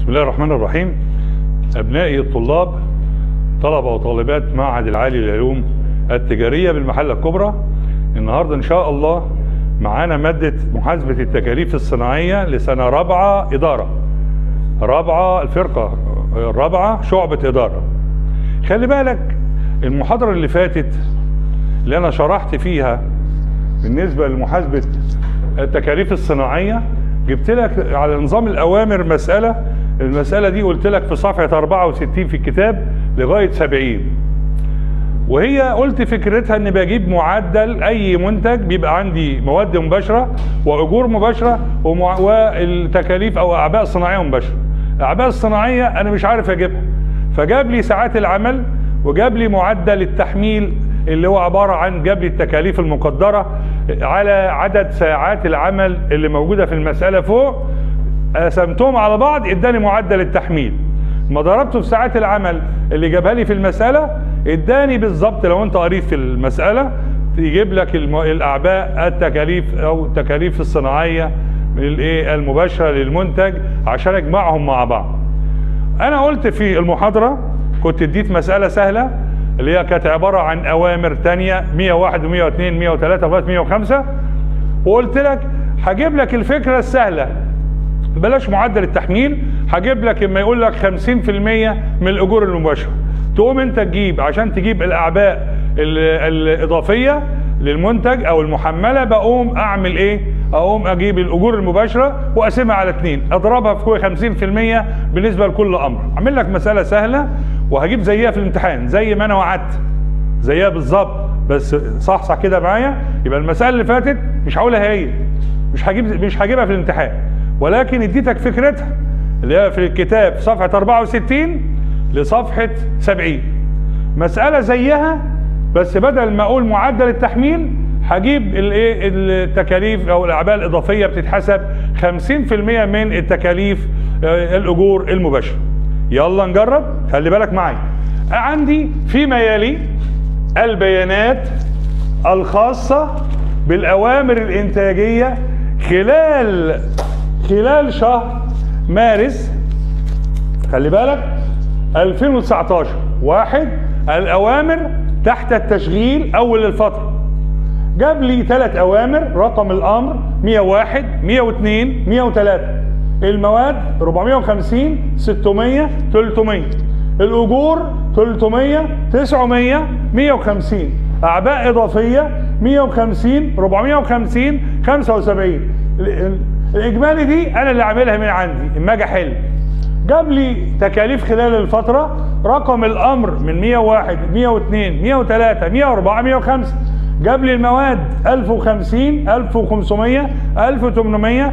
بسم الله الرحمن الرحيم أبنائي الطلاب طلبة وطالبات معهد العالي للعلوم التجارية بالمحلة الكبرى النهاردة إن شاء الله معانا مادة محاسبة التكاليف الصناعية لسنة رابعة إدارة رابعة الفرقة الرابعة شعبة إدارة خلي بالك المحاضرة اللي فاتت اللي أنا شرحت فيها بالنسبة لمحاسبة التكاليف الصناعية جبت لك على نظام الأوامر مسألة المسألة دي قلت لك في صفحة 64 في الكتاب لغاية 70 وهي قلت فكرتها ان بجيب معدل اي منتج بيبقى عندي مواد مباشره واجور مباشره ومع... والتكاليف او اعباء صناعيه مباشره الاعباء الصناعيه انا مش عارف اجيبها فجاب لي ساعات العمل وجاب لي معدل التحميل اللي هو عباره عن جاب لي التكاليف المقدره على عدد ساعات العمل اللي موجوده في المساله فوق قسمتهم على بعض اداني معدل التحميل ما ضربته في ساعات العمل اللي جابها لي في المساله اداني بالظبط لو انت قريت في المساله يجيب لك الم... الاعباء التكاليف او التكاليف الصناعيه الايه المباشره للمنتج عشان اجمعهم مع بعض انا قلت في المحاضره كنت اديت مساله سهله اللي هي كانت عباره عن اوامر تانية 101 و102 103 لغايه 105 وقلت لك هجيب لك الفكره السهله بلاش معدل التحميل هجيب لك اما يقول لك 50% من الاجور المباشره تقوم انت تجيب عشان تجيب الاعباء الاضافيه للمنتج او المحمله بقوم اعمل ايه اقوم اجيب الاجور المباشره واقسمها على اثنين اضربها في 50% بالنسبه لكل امر اعمل لك مساله سهله وهجيب زيها في الامتحان زي ما انا وعدت زيها بالظبط بس صح صح كده معايا يبقى المساله اللي فاتت مش هقولها هي مش هجيب مش هجيبها في الامتحان ولكن اديتك فكرتها اللي هي في الكتاب صفحه 64 لصفحه 70 مساله زيها بس بدل ما اقول معدل التحميل هجيب الايه التكاليف او الاعباء الاضافيه بتتحسب 50% من التكاليف الاجور المباشره يلا نجرب خلي بالك معايا عندي فيما يلي البيانات الخاصه بالاوامر الانتاجيه خلال خلال شهر مارس خلي بالك 2019 واحد الاوامر تحت التشغيل اول الفتره جاب لي ثلاث اوامر رقم الامر 101 102 103 المواد 450 600 300 الاجور 300 900 150 اعباء اضافيه 150 450 75 الاجمالي دي انا اللي عاملها من عندي اما اجي احل جاب لي تكاليف خلال الفتره رقم الامر من 101 102 103 104 105 جاب لي المواد 1050 1500 1800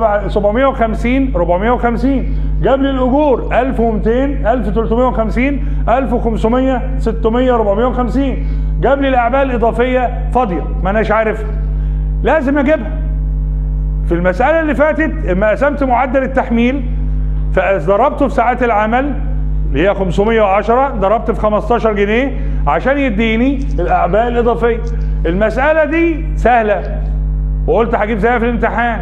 750 450 جاب لي الاجور 1200 1350 1500 600 450 جاب لي الاعباء الاضافيه فاضيه ما اناش عارفها لازم اجيبها في المساله اللي فاتت اما قسمت معدل التحميل فضربته في ساعات العمل اللي هي 510 ضربت في 15 جنيه عشان يديني الاعباء الاضافيه المساله دي سهله وقلت هجيب زيها في الامتحان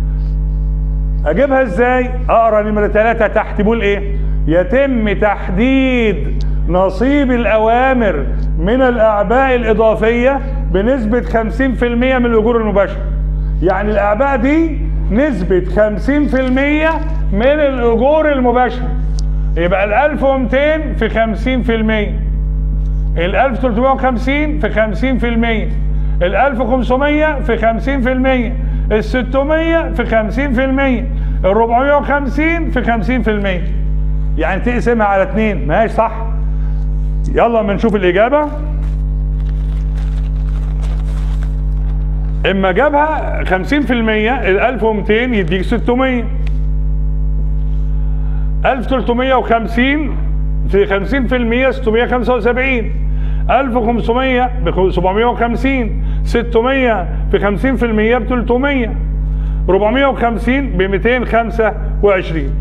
اجيبها ازاي اقرا نمره ثلاثة تحت بيقول ايه يتم تحديد نصيب الاوامر من الاعباء الاضافيه بنسبه 50% من الاجور المباشره يعني الاعباء دي نسبه 50% من الاجور المباشره يبقى ال 1200 في 50% ال 1350 في 50% ال 1500 في 50% ال 600 في 50% ال 450 في 50% يعني تقسمها على اثنين ما هيش صح يلا اما نشوف الاجابه اما جابها 50% ال 1200 يديك 600 1350 في 50% 675 1500 ب 750 600 في 50% ب 300 450 ب 225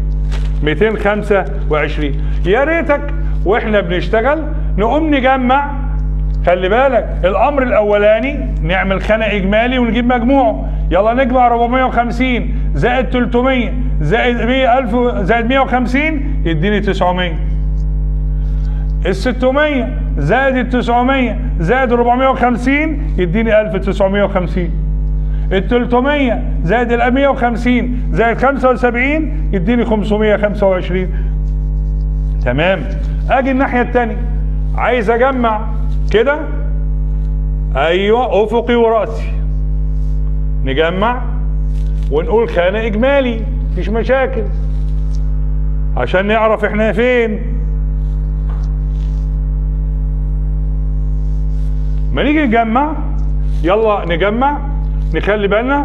225 يا ريتك واحنا بنشتغل نقوم نجمع خلي بالك الامر الاولاني نعمل خانه اجمالي ونجيب مجموعه يلا نجمع 450 زائد 300 زائد 100 1000 زائد 150 يديني 900 ال 600 زائد ال 900 زائد 450 يديني 1950 ال 300 زائد ال 150 زائد 75 يديني 525 تمام اجي الناحيه الثانيه عايز اجمع كده ايوه افقي وراسي نجمع ونقول خانه اجمالي مفيش مشاكل عشان نعرف احنا فين ما نيجي نجمع يلا نجمع نخلي بالنا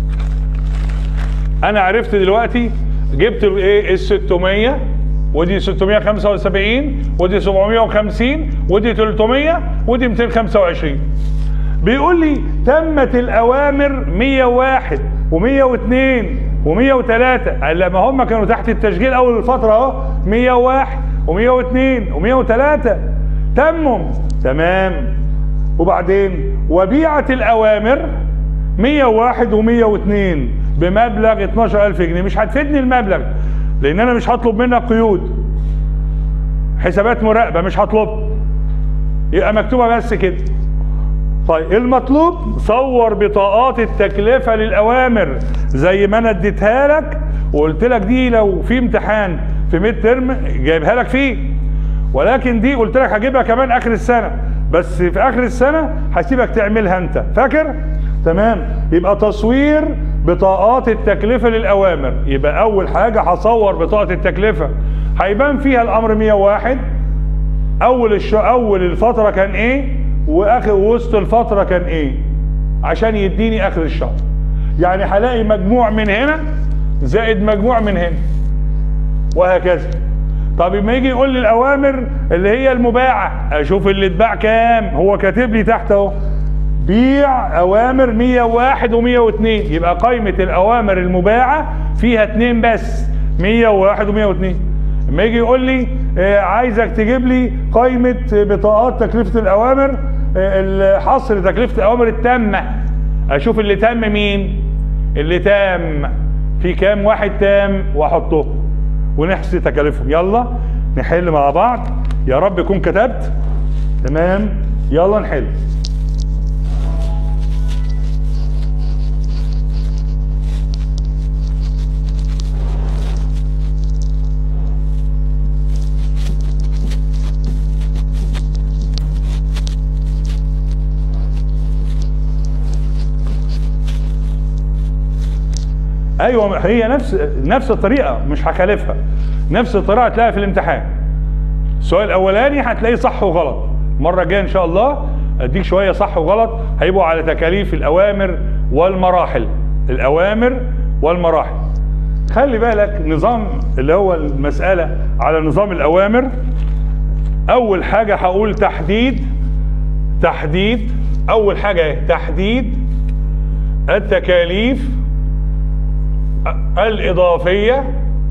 انا عرفت دلوقتي جبت الايه ال 600 ودي 675 ودي 750 ودي 300 ودي 225 بيقول لي تمت الاوامر 101 و102 و103 لما هم كانوا تحت التشغيل اول الفتره اهو 101 و102 و103 تمم تمام وبعدين وبيعت الاوامر 101 و102 بمبلغ 12000 جنيه مش هتفيدني المبلغ لان انا مش هطلب منك قيود حسابات مراقبه مش هطلب يبقى مكتوبه بس كده طيب المطلوب صور بطاقات التكلفه للاوامر زي ما انا اديتها لك وقلت لك دي لو في امتحان في ميد ترم جايبها لك فيه ولكن دي قلت لك هجيبها كمان اخر السنه بس في اخر السنه هسيبك تعملها انت فاكر تمام يبقى تصوير بطاقات التكلفه للاوامر يبقى اول حاجه هصور بطاقه التكلفه هيبان فيها الامر 101 اول الش... اول الفتره كان ايه واخر وسط الفتره كان ايه عشان يديني اخر الشهر يعني هلاقي مجموع من هنا زائد مجموع من هنا وهكذا طب لما يجي يقول لي الاوامر اللي هي المباعه اشوف اللي اتباع كام هو كاتب لي تحت اهو بيع اوامر 101 و102 يبقى قائمه الاوامر المباعه فيها اتنين بس 101 و102 لما يجي يقول لي آه عايزك تجيب لي قائمه بطاقات تكلفه الاوامر آه حصر تكلفه الاوامر التامه اشوف اللي تم مين اللي تام في كام واحد تام واحطه ونحصي تكاليفهم يلا نحل مع بعض يا رب يكون كتبت تمام يلا نحل ايوه هي نفس نفس الطريقه مش هخالفها نفس الطريقه هتلاقيها في الامتحان السؤال الاولاني هتلاقيه صح وغلط المره الجايه ان شاء الله اديك شويه صح وغلط هيبقوا على تكاليف الاوامر والمراحل الاوامر والمراحل خلي بالك نظام اللي هو المساله على نظام الاوامر اول حاجه هقول تحديد تحديد اول حاجه ايه تحديد التكاليف الإضافية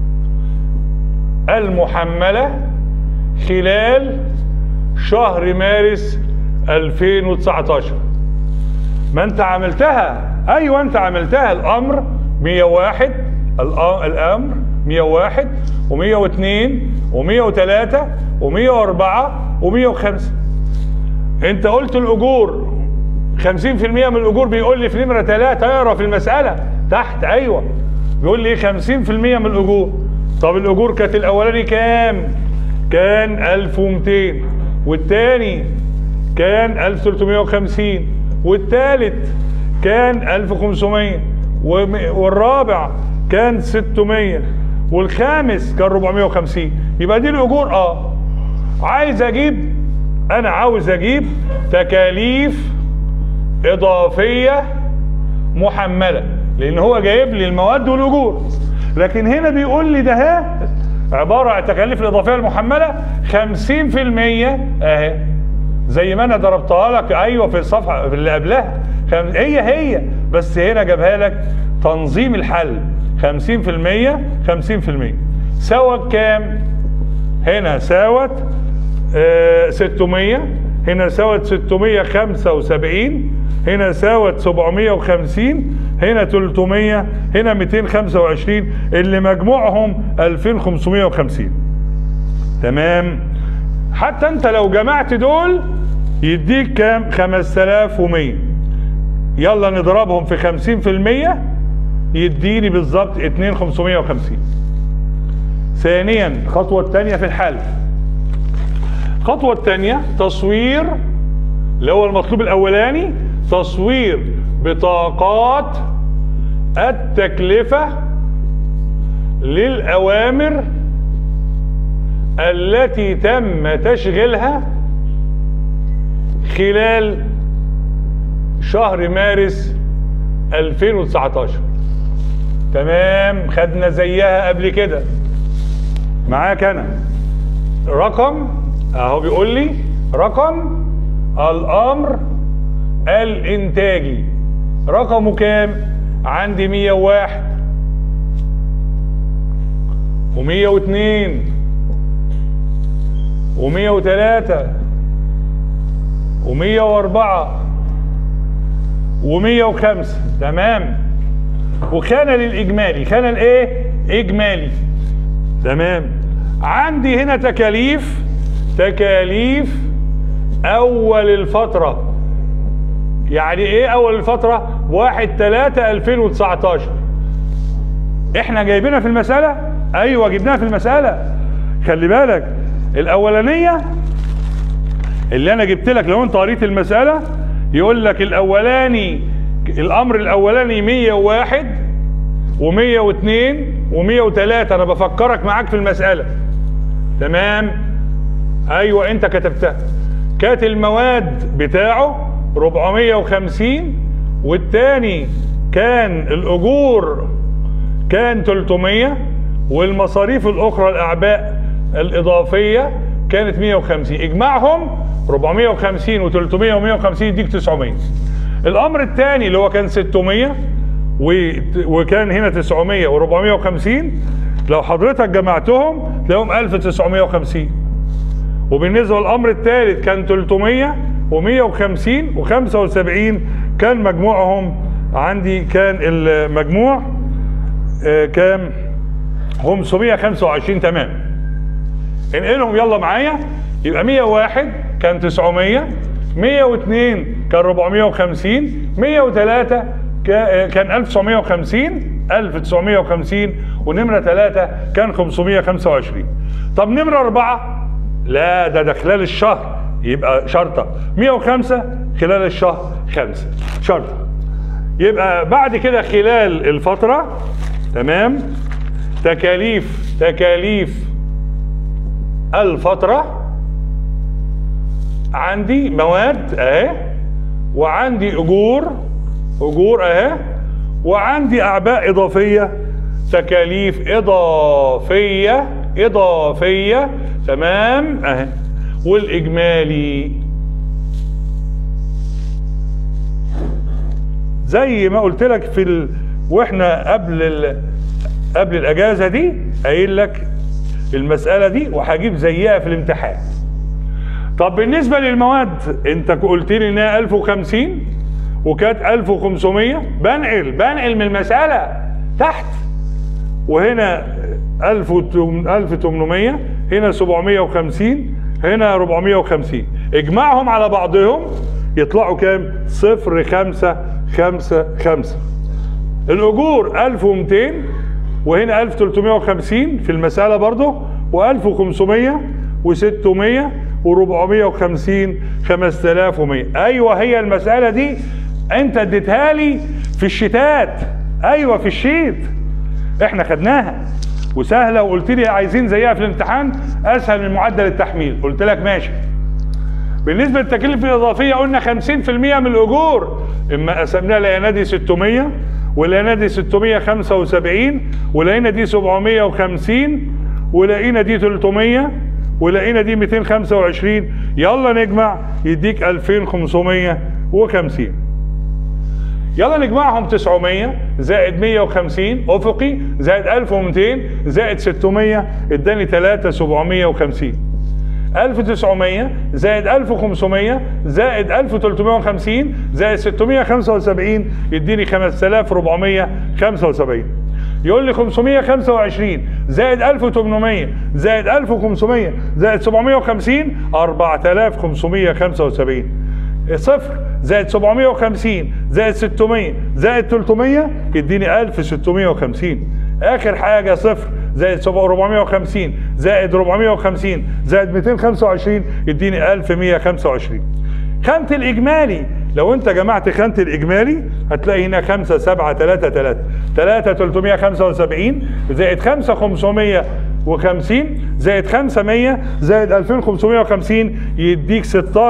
المحملة خلال شهر مارس 2019 ما انت عملتها ايوه انت عملتها الامر 101 الامر 101 و102 و103 و104 و105 انت قلت الاجور 50% من الاجور بيقول لي في نمره 3 اقرا في المساله تحت ايوه بيقول لي 50% من الاجور طب الاجور كانت الاولاني كام كان 1200 والتاني كان 1350 والتالت كان 1500 والرابع كان 600 والخامس كان 450 يبقى دي الاجور اه عايز اجيب انا عاوز اجيب تكاليف اضافيه محمله لان هو جايب لي المواد والاجور لكن هنا بيقول لي ده ها عباره عن التكاليف الاضافيه المحمله 50% اهي زي ما انا ضربتها لك ايوه في الصفحه في اللي قبلها هي هي بس هنا جابها لك تنظيم الحل 50% 50% سوت كام؟ هنا ساوت آه 600 هنا ساوت 675 هنا ساوت 750 هنا 300 هنا 225 اللي مجموعهم 2550 تمام حتى انت لو جمعت دول يديك كام 5100 يلا نضربهم في 50% يديني بالظبط 2550 ثانيا الخطوة الثانية في الحل الخطوة الثانية تصوير اللي هو المطلوب الأولاني تصوير بطاقات التكلفة للأوامر التي تم تشغيلها خلال شهر مارس 2019 تمام خدنا زيها قبل كده معاك انا رقم اهو بيقول لي رقم الامر الانتاجي رقمه كام عندي 101 و102 و103 و104 و105 تمام وكان للاجمالي كان الايه اجمالي تمام عندي هنا تكاليف تكاليف اول الفتره يعني ايه اول الفتره 1 3 2019 احنا جايبينها في المساله ايوه جبناها في المساله خلي بالك الاولانيه اللي انا جبت لك لو انت قريت المساله يقول لك الاولاني الامر الاولاني 101 و102 و103 انا بفكرك معاك في المساله تمام ايوه انت كتبتها كانت المواد بتاعه 450 والتاني كان الاجور كان 300 والمصاريف الاخرى الاعباء الاضافيه كانت 150 اجمعهم 450 و300 و150 يديك 900 الامر الثاني اللي هو كان 600 وكان هنا 900 و450 لو حضرتك جمعتهم تلاقيهم 1950 وبالنسبه للامر الثالث كان 300 و150 و75 كان مجموعهم عندي كان المجموع آه كام 525 تمام انقلهم يلا معايا يبقى 101 كان 900 102 كان 450 103 كان 1950 1950 ونمرة 3 كان 525 طب نمرة 4 لا ده ده خلال الشهر يبقى شرطة 105 خلال الشهر 5 شرطة يبقى بعد كده خلال الفترة تمام تكاليف تكاليف الفترة عندي مواد اهي وعندي اجور اجور اهي وعندي اعباء اضافيه تكاليف اضافيه اضافيه تمام اهي والاجمالي زي ما قلت لك في ال... واحنا قبل ال... قبل الاجازه دي قايل لك المساله دي وهجيب زيها في الامتحان طب بالنسبه للمواد انت قلت لي انها 1050 وكانت 1500 بنقل بنقل من المساله تحت وهنا 1800 هنا 750 هنا 450 اجمعهم على بعضهم يطلعوا كام؟ صفر خمسة خمسة خمسة الأجور 1200 وهنا 1350 في المسألة برضه و1500 و600 و450 5100 ايوه هي المساله دي انت اديتها لي في الشتات ايوه في الشيت احنا خدناها وسهله وقلت لي عايزين زيها في الامتحان اسهل من معدل التحميل قلت لك ماشي بالنسبه للتكاليف الاضافيه قلنا 50% من الاجور اما قسمناها لقينا دي 600 ولقينا دي 675 ولقينا دي 750 ولقينا دي 300 ولقينا دي 225 يلا نجمع يديك 2550 يلا نجمعهم 900 زائد 150 افقي زائد 1200 زائد 600 اداني 3750 1900 زائد 1500 زائد 1350 زائد 675 يديني 5475 يقول لي 525 زائد 1800 زائد 1500 زائد 750 4575 صفر زائد 750 زائد 600 زائد 300 يديني 1650 اخر حاجه صفر زائد 450 زائد 450 زائد 225 يديني 1125 خانة الإجمالي لو أنت جمعت خانة الإجمالي هتلاقي هنا 5 7 3 3 3 375 زائد 5 550 زائد 500 زائد 2550 يديك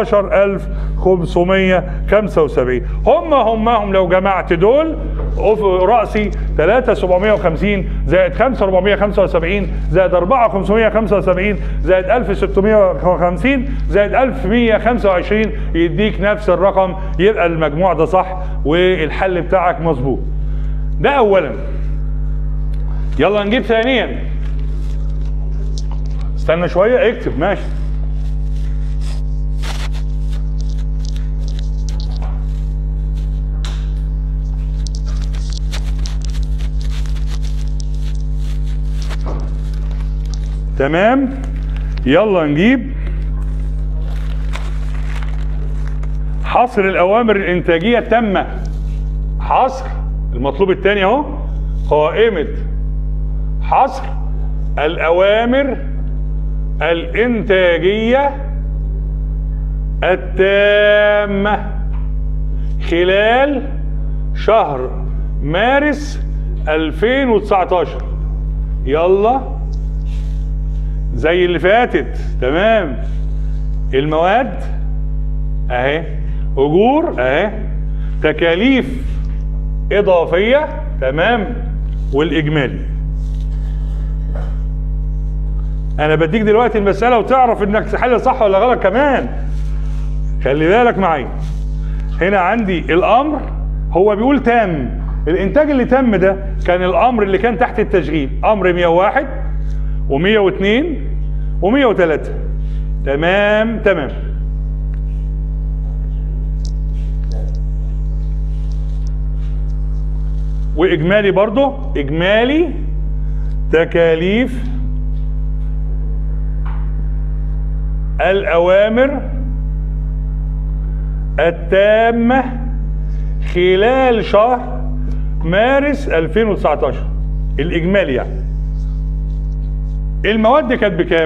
16575 هم هم هم لو جمعت دول رأسي 3 750 زائد 5 475 زائد 4 575 زائد 1650 زائد 1125 يديك نفس الرقم يبقى المجموع ده صح والحل بتاعك مظبوط ده اولا يلا نجيب ثانيا استنى شويه اكتب ماشي تمام يلا نجيب حصر الاوامر الانتاجيه التامه حصر المطلوب الثاني اهو قائمه حصر الاوامر الانتاجيه التامه خلال شهر مارس 2019 يلا زي اللي فاتت تمام المواد اهي اجور اهي تكاليف اضافيه تمام والاجمالي انا بديك دلوقتي المساله وتعرف انك تحل صح ولا غلط كمان خلي بالك معايا هنا عندي الامر هو بيقول تام الانتاج اللي تم ده كان الامر اللي كان تحت التشغيل امر 101 و102 و103 تمام تمام واجمالي برضو اجمالي تكاليف الاوامر التامه خلال شهر مارس 2019 الاجمالي يعني المواد كانت بكام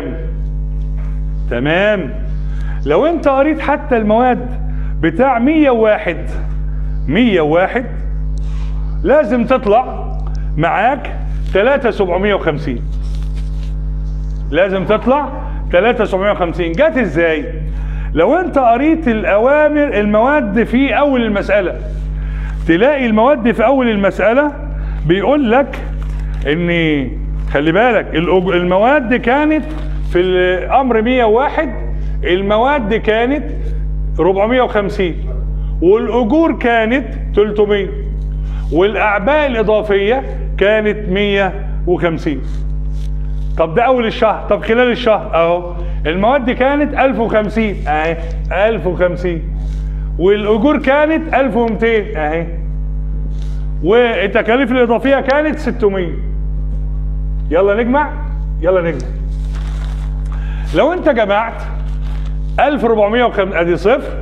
تمام لو انت قريت حتى المواد بتاع 101 101 لازم تطلع معاك 3750 لازم تطلع 3750 جت ازاي لو انت قريت الاوامر المواد في اول المساله تلاقي المواد في اول المساله بيقول لك ان خلي بالك الأج- المواد كانت في الامر 101 المواد كانت 450 والاجور كانت 300 والاعباء الاضافيه كانت 150 طب ده اول الشهر طب خلال الشهر اهو المواد كانت 1050 اهي 1050 والاجور كانت 1200 اهي والتكاليف الاضافيه كانت 600 يلا نجمع يلا نجمع لو انت جمعت 1405 ادي صفر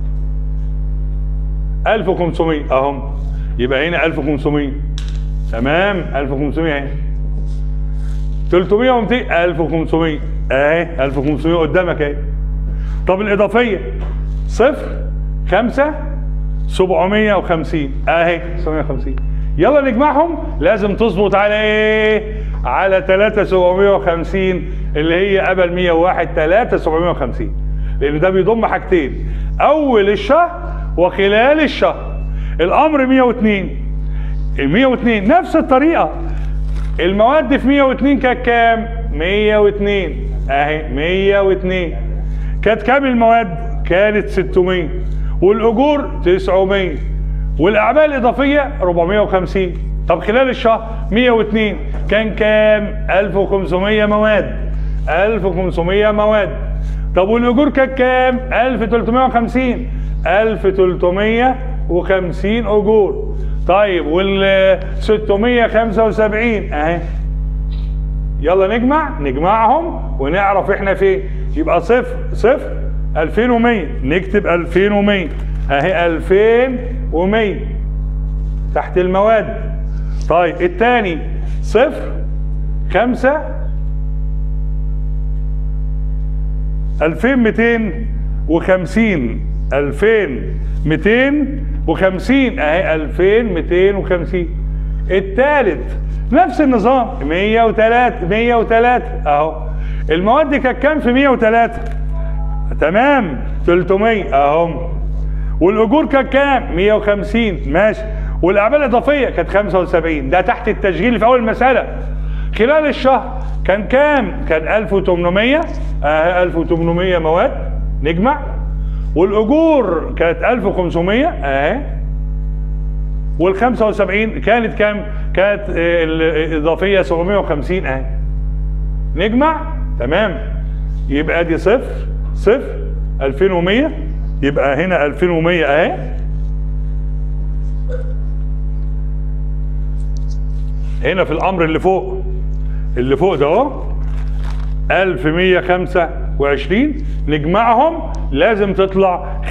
1500 اهم يبقى هنا 1500 تمام 1500 اهي 300 و200 1500 اهي 1500 قدامك اهي طب الاضافيه صفر 5 750 اهي 750 يلا نجمعهم لازم تظبط على ايه على 3 750 اللي هي قبل 101 3 750 لان ده بيضم حاجتين اول الشهر وخلال الشهر الامر 102 ال 102 نفس الطريقه المواد في 102 كانت كام 102 اهي 102 كانت كام المواد كانت 600 والاجور 900 والاعمال الاضافيه 450 طب خلال الشهر 102 كان كام 1500 مواد 1500 مواد طب والاجور كانت كام 1350 1350 اجور طيب وال 675 اهي يلا نجمع نجمعهم ونعرف احنا فين يبقى صفر صفر 2100 نكتب 2100 اهي 2100 تحت المواد طيب الثاني صفر خمسة 2250 2250 اهي 2250 الثالث نفس النظام 103 103 اهو المواد دي كانت كام في 103 تمام 300 اهم والاجور كانت كام 150 ماشي والاعمال الاضافيه كانت 75 ده تحت التشغيل في اول المساله خلال الشهر كان كام كان 1800 اه 1800 مواد نجمع والاجور كانت 1500 اهي وال 75 كانت كام كانت آه، الاضافيه 750 اهي نجمع تمام يبقى دي صفر صفر 2100 يبقى هنا 2100 اهي هنا في الامر اللي فوق اللي فوق ده اهو 1125 نجمعهم لازم تطلع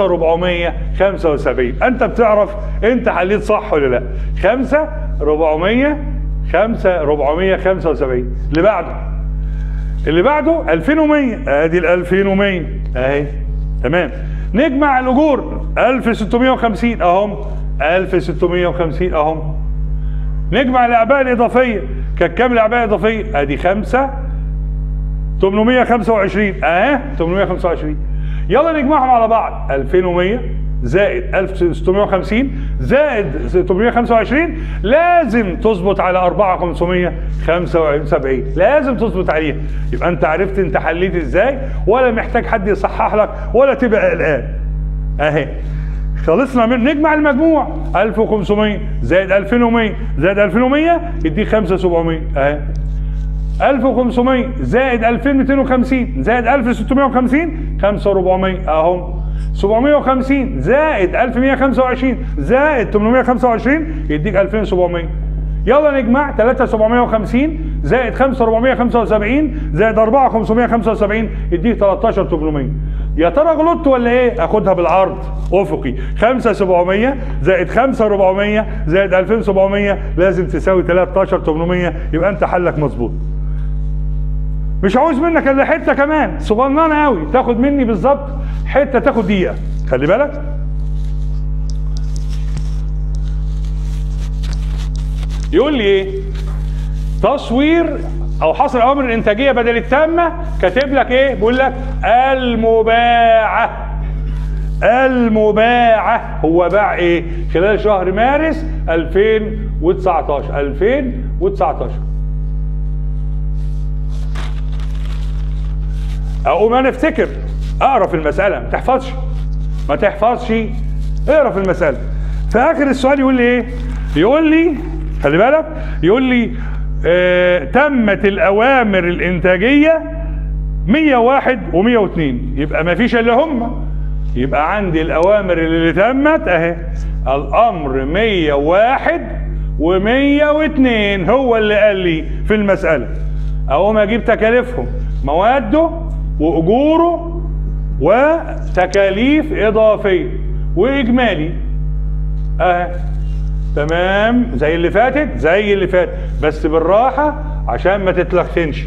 5475 انت بتعرف انت حليت صح ولا لا 5 400 5 475 اللي بعده اللي بعده 2100 ادي ال 2100 اهي تمام نجمع الاجور 1650 اهم 1650 اهم نجمع الاعباء الاضافيه كانت كام الاعباء الاضافيه ادي 5 825 اهي 825 يلا نجمعهم على بعض 2100 زائد 1650 زائد 825 لازم تظبط على 4575 لازم تظبط عليها يبقى انت عرفت انت حليت ازاي ولا محتاج حد يصحح لك ولا تبقى قلقان اهي خلصنا من نجمع المجموع 1500 زائد 2100 زائد 2100 يديك 5700 اهي 1500 زائد 2250 زائد 1650 5400 اهم 750 زائد 1125 زائد 825 يديك 2700 يلا نجمع 3750 زائد 5475 زائد 4575 يديك 13800 يا ترى غلطت ولا ايه؟ اخدها بالعرض افقي 5700 زائد 5400 زائد 2700 لازم تساوي 13800 يبقى انت حلك مظبوط مش عاوز منك الا حته كمان صغننه قوي تاخد مني بالظبط حته تاخد دقيقه خلي بالك يقول لي ايه تصوير او حصر اوامر الانتاجيه بدل التامه كاتب لك ايه بيقول لك المباعه المباعه هو باع ايه خلال شهر مارس 2019 2019 اقوم انا افتكر اقرا في المساله ما تحفظش ما تحفظش اقرا في المساله في اخر السؤال يقول لي ايه يقول لي خلي بالك يقول لي آه تمت الاوامر الانتاجيه 101 و102 يبقى ما فيش الا هم يبقى عندي الاوامر اللي تمت اهي الامر 101 و102 هو اللي قال لي في المساله اقوم اجيب تكاليفهم مواده واجوره وتكاليف اضافيه واجمالي اه تمام زي اللي فاتت زي اللي فات بس بالراحه عشان ما تتلخفنش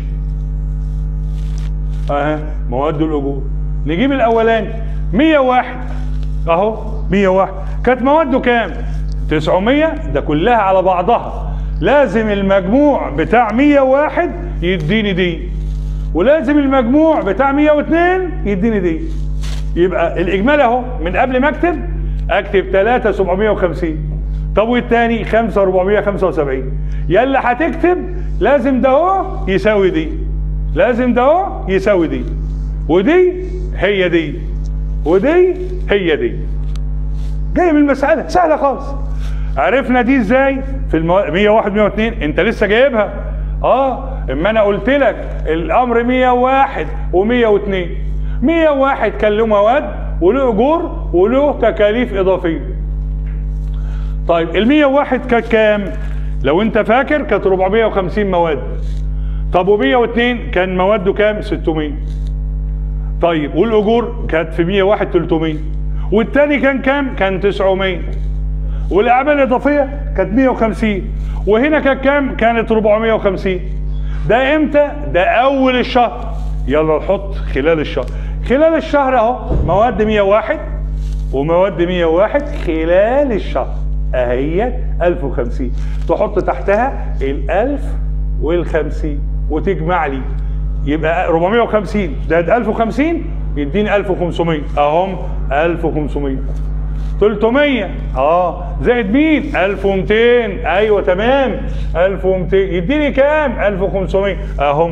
اه مواد الاجور نجيب الاولاني 101 اهو 101 كانت مواده كام 900 ده كلها على بعضها لازم المجموع بتاع 101 يديني دي ولازم المجموع بتاع 102 يديني دي يبقى الاجمالي اهو من قبل ما اكتب اكتب 3 750 طب والتاني 5 475 يلا هتكتب لازم ده اهو يساوي دي لازم ده اهو يساوي دي ودي هي دي ودي هي دي جايه من المساله سهله خالص عرفنا دي ازاي في المو... 101 102 انت لسه جايبها اه اما انا قلت لك الامر 101 و102 101 كان له مواد وله اجور وله تكاليف اضافيه طيب ال 101 كانت كام لو انت فاكر كانت 450 مواد طب و102 كان مواده كام 600 طيب والاجور كانت في 101 300 والتاني كان كام كان 900 والاعمال الاضافيه كانت 150 وهنا كانت كام كانت 450 ده امتى ده اول الشهر يلا نحط خلال الشهر خلال الشهر اهو مواد 101 ومواد 101 خلال الشهر اهي 1050 تحط تحتها ال 1000 وال 50 وتجمع لي يبقى 450 زائد 1050 يديني 1500 اهم 1500 300 اه زائد مين 1200 ايوه تمام 1200 يديني كام 1500 اهم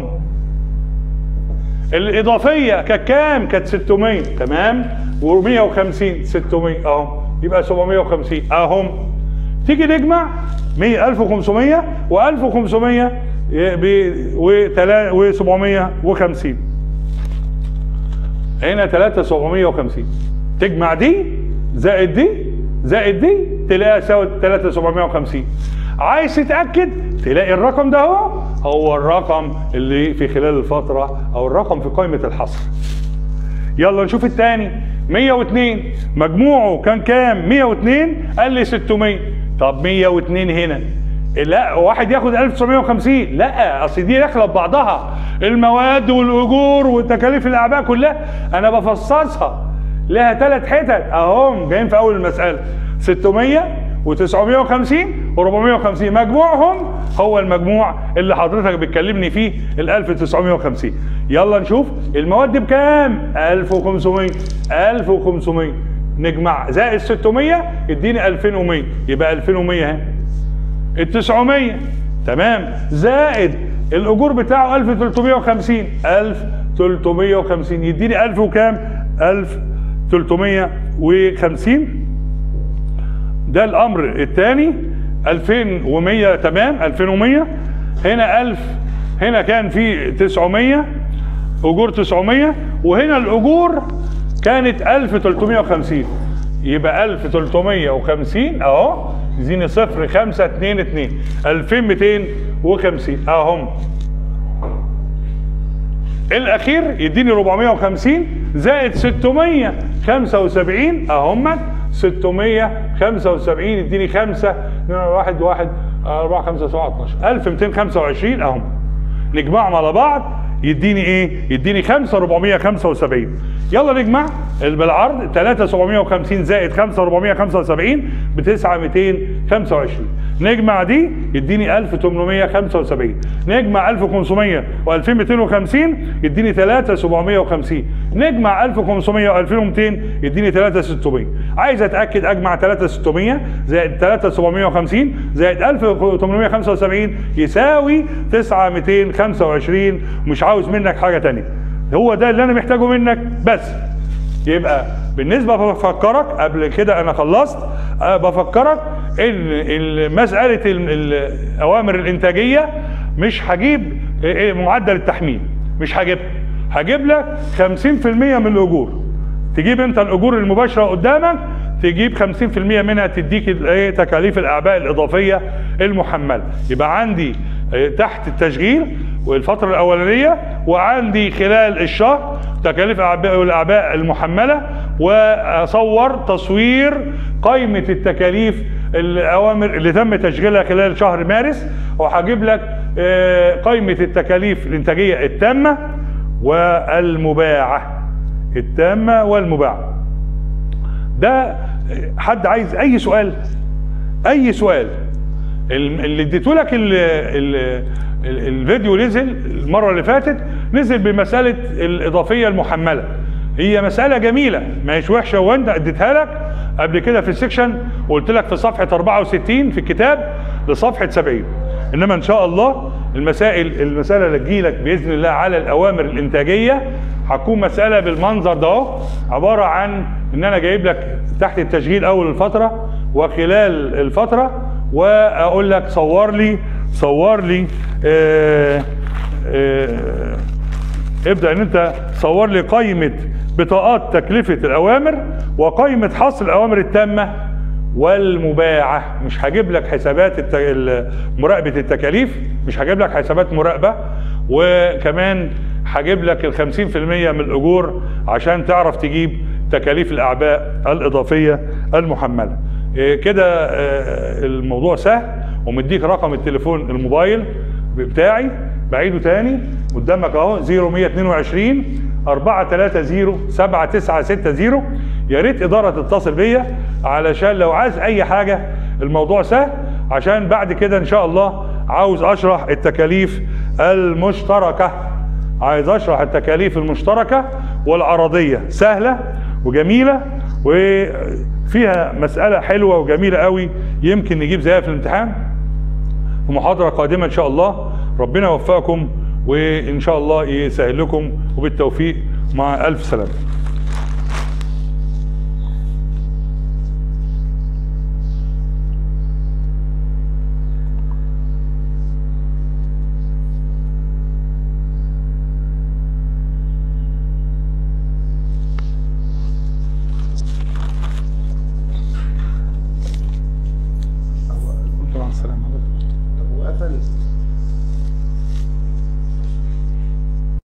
الاضافيه كانت كام كانت 600 تمام و150 600 اهم يبقى 750 اهم تيجي نجمع 100 1500 و1500 و 750 هنا 3750 تجمع دي زائد دي زائد دي تلاقيها تساوي 3750 عايز تتاكد تلاقي الرقم ده هو هو الرقم اللي في خلال الفتره او الرقم في قائمه الحصر يلا نشوف الثاني 102 مجموعه كان كام 102 قال لي 600 طب 102 هنا لا واحد ياخد 1950 لا اصل دي داخله ببعضها المواد والاجور وتكاليف الاعباء كلها انا بفصصها لها ثلاث حتت اهم جايين في اول المساله 600 و950 و450 مجموعهم هو المجموع اللي حضرتك بتكلمني فيه ال 1950 يلا نشوف المواد بكام 1500 1500 نجمع زائد 600 يديني 2100 يبقى 2100 اهي ال 900 تمام زائد الاجور بتاعه 1350 1350 يديني 1000 وكام 1350 ده الامر الثاني 2100 تمام 2100 هنا 1000 هنا كان في 900 اجور 900 وهنا الاجور كانت 1350 يبقى 1350 اهو زيني صفر خمسة اتنين اتنين الفين ميتين وخمسين اهم الاخير يديني 450 زائد 675 اهم 675 يديني 5 1 1 4 5 7 12 1225 اهم نجمعهم على بعض يديني ايه؟ يديني 5 475 يلا نجمع بالعرض 3 750 زائد 5 475 ب 9 225 نجمع دي يديني 1875 نجمع 1500 و2250 يديني 3 750 نجمع 1500 و2200 يديني 3 600 عايز اتاكد اجمع 3 600 زائد 3 750 زائد 1875 يساوي 9 225 مش عاوز منك حاجه تانية هو ده اللي انا محتاجه منك بس يبقى بالنسبه بفكرك قبل كده انا خلصت أه بفكرك ان مساله الاوامر الانتاجيه مش هجيب معدل التحميل مش هجيبها هجيب لك 50% من الاجور تجيب انت الاجور المباشره قدامك تجيب 50% منها تديك تكاليف الاعباء الاضافيه المحمله يبقى عندي تحت التشغيل والفترة الأولانية وعندي خلال الشهر تكاليف الأعباء والأعباء المحملة وأصور تصوير قائمة التكاليف الأوامر اللي تم تشغيلها خلال شهر مارس وهجيب لك قائمة التكاليف الإنتاجية التامة والمباعة التامة والمباعة ده حد عايز أي سؤال أي سؤال اللي اديته لك ال ال الفيديو نزل المره اللي فاتت نزل بمساله الاضافيه المحمله هي مساله جميله ما هيش وحشه وانت اديتها لك قبل كده في السكشن وقلت لك في صفحه 64 في الكتاب لصفحه 70 انما ان شاء الله المسائل المساله اللي تجيلك باذن الله على الاوامر الانتاجيه هتكون مساله بالمنظر ده اهو عباره عن ان انا جايب لك تحت التشغيل اول الفتره وخلال الفتره واقول لك صور لي صور لي آآ آآ ابدا ان انت صور لي قائمه بطاقات تكلفة الأوامر وقائمة حصر الأوامر التامة والمباعة مش هجيب لك حسابات الت... ال- مراقبة التكاليف مش هجيب لك حسابات مراقبة وكمان هجيب لك ال 50% من الأجور عشان تعرف تجيب تكاليف الأعباء الإضافية المحملة إيه كده آه، الموضوع سهل ومديك رقم التليفون الموبايل بتاعي بعيده تاني قدامك اهو 0122 430 7960 يا ريت اداره تتصل بيا علشان لو عايز اي حاجه الموضوع سهل عشان بعد كده ان شاء الله عاوز اشرح التكاليف المشتركه عايز اشرح التكاليف المشتركه والعرضيه سهله وجميله وفيها مساله حلوه وجميله قوي يمكن نجيب زيها في الامتحان في محاضرة قادمة إن شاء الله ربنا يوفقكم وإن شاء الله يسهل لكم وبالتوفيق مع ألف سلامة هو مع السلامة طب هو قفل